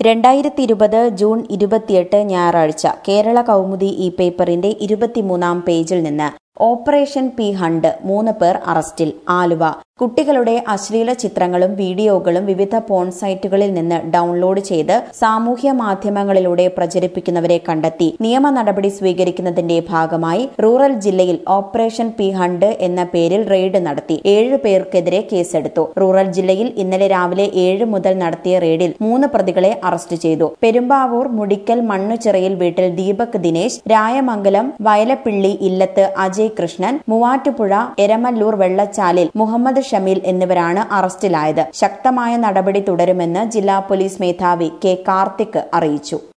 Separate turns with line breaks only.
രണ്ടായിരത്തി ഇരുപത് ജൂൺ ഇരുപത്തിയെട്ട് ഞായറാഴ്ച കേരള കൗമുദി ഈ പേപ്പറിന്റെ ഇരുപത്തിമൂന്നാം പേജിൽ നിന്ന് ഓപ്പറേഷൻ പി ഹണ്ട് മൂന്ന് പേർ അറസ്റ്റിൽ ആലുവ കുട്ടികളുടെ അശ്ലീല ചിത്രങ്ങളും വീഡിയോകളും വിവിധ പോൺ സൈറ്റുകളിൽ നിന്ന് ഡൌൺലോഡ് ചെയ്ത് സാമൂഹ്യ മാധ്യമങ്ങളിലൂടെ പ്രചരിപ്പിക്കുന്നവരെ കണ്ടെത്തി നിയമ നടപടി സ്വീകരിക്കുന്നതിന്റെ ഭാഗമായി റൂറൽ ജില്ലയിൽ ഓപ്പറേഷൻ പി ഹണ്ട് എന്ന പേരിൽ റെയ്ഡ് നടത്തി ഏഴ് പേർക്കെതിരെ കേസെടുത്തു റൂറൽ ജില്ലയിൽ ഇന്നലെ രാവിലെ ഏഴ് മുതൽ നടത്തിയ റെയ്ഡിൽ മൂന്ന് പ്രതികളെ അറസ്റ്റ് ചെയ്തു പെരുമ്പാവൂർ മുടിക്കൽ മണ്ണുചിറയിൽ വീട്ടിൽ ദീപക് ദിനേശ് രായമംഗലം വയലപ്പിള്ളി ഇല്ലത്ത് അജയ് കൃഷ്ണൻ മൂവാറ്റുപുഴ എരമല്ലൂർ വെള്ളച്ചാലിൽ മുഹമ്മദ് ഷമീൽ എന്നിവരാണ് അറസ്റ്റിലായത് ശക്തമായ നടപടി തുടരുമെന്ന് ജില്ലാ പോലീസ് മേധാവി കെ കാർത്തിക് അറിയിച്ചു